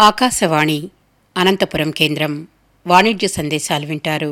ఆకాశవాణి అనంతపురం కేంద్రం వాణిజ్య సందేశాలు వింటారు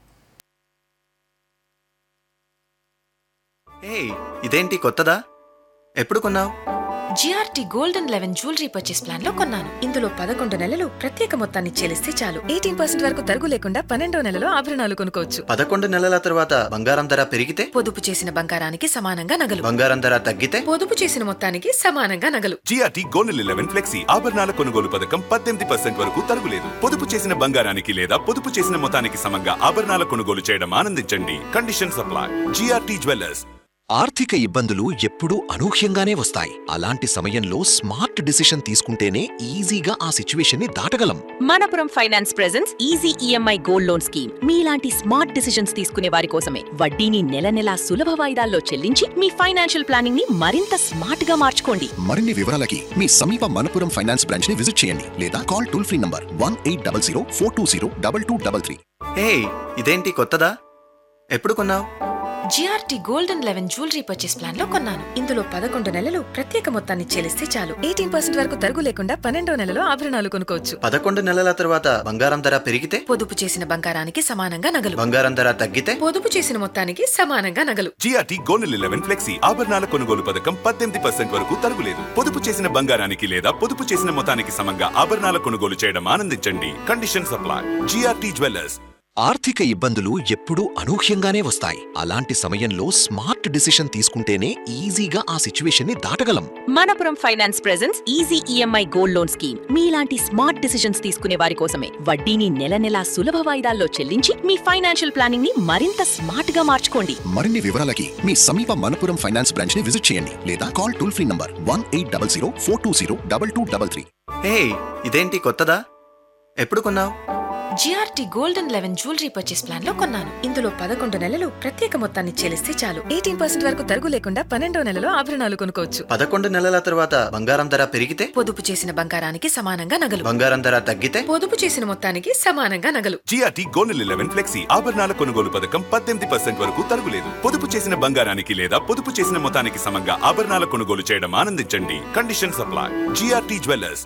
ఏయ్ ఇదేంటి కొత్తదా ఎప్పుడు కొన్నావు G R T gold and eleven jewellery purchase plan లో కొన్నాను ఇందులో పదకొండు నెలలు ప్రత్యేక మొత్తాన్ని చెల్లిస్తే చాలు ఎయిటీన్ పర్సెంట్ వరకు తరుగు లేకుండా పన్నెండో నెలలో ఆభరణాలు కొనుక్కోవచ్చు పదకొండు నెలల తర్వాత బంగారం ధర పెరిగితే పొదుపు చేసిన బంగారానికి సమానంగా నగలు బంగారం ధర తగ్గితే పొదుపు చేసిన మొత్తానికి సమానంగా నగలు జిఆర్టీ గోల్డ్ లెవెన్ ఫ్లెక్సీ ఆభరణాల కొనుగోలు పథకం పద్దెనిమిది పర్సెంట్ వరకు తరుగులేదు పొదుపు చేసిన బంగారానికి లేదా పొదుపు చేసిన మొత్తానికి సమంగా ఆభరణాల కొనుగోలు చేయడం ఆనందించండి కండిషన్ సప్లై జిఆర్టీ జ్యువెలర్స్ ఆర్థిక ఇబ్బందులు ఎప్పుడూ అనూహ్యంగానే వస్తాయి అలాంటి సమయంలో స్మార్ట్ డిసిషన్ తీసుకుంటేనే ఈజీగా ఆ సిచ్యువేషన్ ని దాటగలం Manappuram finance presents easy E M I gold loan scheme మీలాంటి స్మార్ట్ డిసిషన్స్ తీసుకునే వారి కోసమే వడ్డీని నెల నెలా సులభ వాయిదాల్లో చెల్లించి మీ ఫైనాన్షియల్ ప్లానింగ్ ని మరింత స్మార్ట్ గా మార్చుకోండి మరిన్ని వివరాలకి మీ సమీప మనపురం ఫైనాన్స్ బ్రాంచ్ ని విజిట్ చేయండి లేదా call toll free number one eight double zero four two zero double two double three ఏయ్ ఇదేంటి కొత్తదా ఎప్పుడు కొన్నావు G R T gold and eleven jewellery purchase plan లో కొన్నాను ఇందులో పదకొండు నెలలు ప్రత్యేక మొత్తాన్ని చెల్లిస్తే చాలు ఎయిటీన్ పర్సెంట్ వరకు తరుగు లేకుండా పన్నెండో నెలలో ఆభరణాలు కొనుక్కోవచ్చు పదకొండు నెలల తర్వాత బంగారం ధర పెరిగితే పొదుపు చేసిన బంగారానికి సమానంగా నగలు బంగారం ధర తగ్గితే పొదుపు చేసిన మొత్తానికి సమానంగా నగలు జిఆర్టీ గోల్డ్ లెవెన్ ఫ్లెక్సీ ఆభరణాల కొనుగోలు పథకం పద్దెనిమిది పర్సెంట్ వరకు తరుగులేదు పొదుపు చేసిన బంగారానికి లేదా పొదుపు చేసిన మొత్తానికి సమంగా ఆభరణాల కొనుగోలు చేయడం ఆనందించండి కండిషన్ సప్లై జిఆర్టీ జ్యువెలర్స్ ఆర్థిక ఇబ్బందులు ఎప్పుడూ అనూహ్యంగానే వస్తాయి అలాంటి సమయంలో స్మార్ట్ డిసిషన్ తీసుకుంటేనే ఈజీగా ఆ సిచ్యువేషన్ ని దాటగలం Manappuram finance presents easy E M I gold loan scheme మీలాంటి స్మార్ట్ డిసిషన్స్ తీసుకునే వారి కోసమే వడ్డీని నెల నెలా సులభ వాయిదాల్లో చెల్లించి మీ ఫైనాన్షియల్ ప్లానింగ్ ని మరింత స్మార్ట్ గా మార్చుకోండి మరిన్ని వివరాలకి మీ సమీప మనపురం ఫైనాన్స్ బ్రాంచ్ ని విజిట్ చేయండి లేదా call toll free number one eight double zero four two zero double two double three ఏయ్ ఇదేంటి కొత్తదా ఎప్పుడు కొన్నావు G R T gold and eleven jewellery purchase plan లో కొన్నాను ఇందులో పదకొండు నెలలు ప్రత్యేక మొత్తాన్ని చెల్లిస్తే చాలు ఎయిటీన్ పర్సెంట్ వరకు తరుగు లేకుండా పన్నెండో నెలలో ఆభరణాలు కొనుక్కోవచ్చు పదకొండు నెలల తర్వాత బంగారం ధర పెరిగితే పొదుపు చేసిన బంగారానికి సమానంగా నగలు బంగారం ధర తగ్గితే పొదుపు చేసిన మొత్తానికి సమానంగా నగలు జిఆర్టీ గోల్డ్ లెవెన్ ఫ్లెక్సీ ఆభరణాల కొనుగోలు పథకం పద్దెనిమిది పర్సెంట్ వరకు తరుగులేదు పొదుపు చేసిన బంగారానికి లేదా పొదుపు చేసిన మొత్తానికి సమంగా ఆభరణాల కొనుగోలు చేయడం ఆనందించండి కండిషన్ సప్లై జిఆర్టీ జ్యువెలర్స్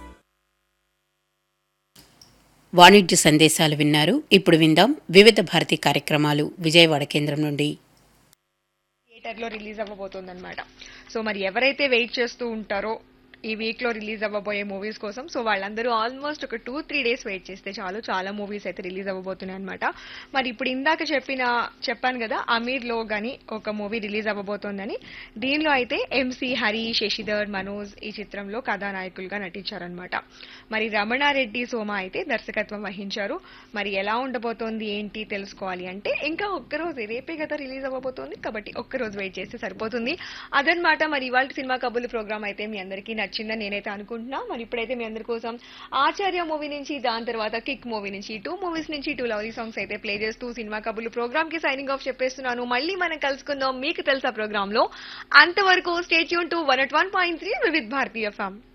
వాణిజ్య సందేశాలు విన్నారు ఇప్పుడు విందాం వివిధ భారతి కార్యక్రమాలు విజయవాడ కేంద్రం నుండి థియేటర్లో రిలీజ్ అవ్వబోతుంది అనమాట సో మరి ఎవరైతే వెయిట్ చేస్తూ ఉంటారో ఈ వీక్ లో రిలీజ్ అవ్వబోయే మూవీస్ కోసం సో వాళ్ళందరూ ఆల్మోస్ట్ ఒక టూ త్రీ డేస్ వెయిట్ చేస్తే చాలు చాలా మూవీస్ అయితే రిలీజ్ అవ్వబోతున్నాయి అనమాట మరి ఇప్పుడు ఇందాక చెప్పిన చెప్పాను కదా అమీర్ లో గాని ఒక మూవీ రిలీజ్ అవ్వబోతోందని దీనిలో అయితే ఎంసీ హరి శశిధర్ మనోజ్ ఈ చిత్రంలో కథానాయకులుగా నటించారనమాట మరి రమణారెడ్డి సోమ అయితే దర్శకత్వం వహించారు మరి ఎలా ఉండబోతోంది ఏంటి తెలుసుకోవాలి అంటే ఇంకా ఒక్కరోజు రేపే కదా రిలీజ్ అవ్వబోతోంది కాబట్టి ఒక్కరోజు వెయిట్ చేస్తే సరిపోతుంది అదనమాట మరి ఇవాళ సినిమా కబుర్లు ప్రోగ్రామ్ అయితే మీ అందరికీ నచ్చిందని నేనైతే అనుకుంటున్నా మరి ఇప్పుడైతే మీ అందరి కోసం ఆచార్య మూవీ నుంచి దాని తర్వాత కిక్ మూవీ నుంచి టూ మూవీస్ నుంచి టూ లవ్లీ సాంగ్స్ అయితే ప్లే చేస్తూ సినిమా కబుర్లు ప్రోగ్రామ్ కి సైనింగ్ ఆఫ్ చెప్పేస్తున్నాను మళ్ళీ మనం కలుసుకుందాం మీకు తెలుసా ప్రోగ్రామ్ లో అంతవరకు stay tuned to one at one point three Vividh Bharati form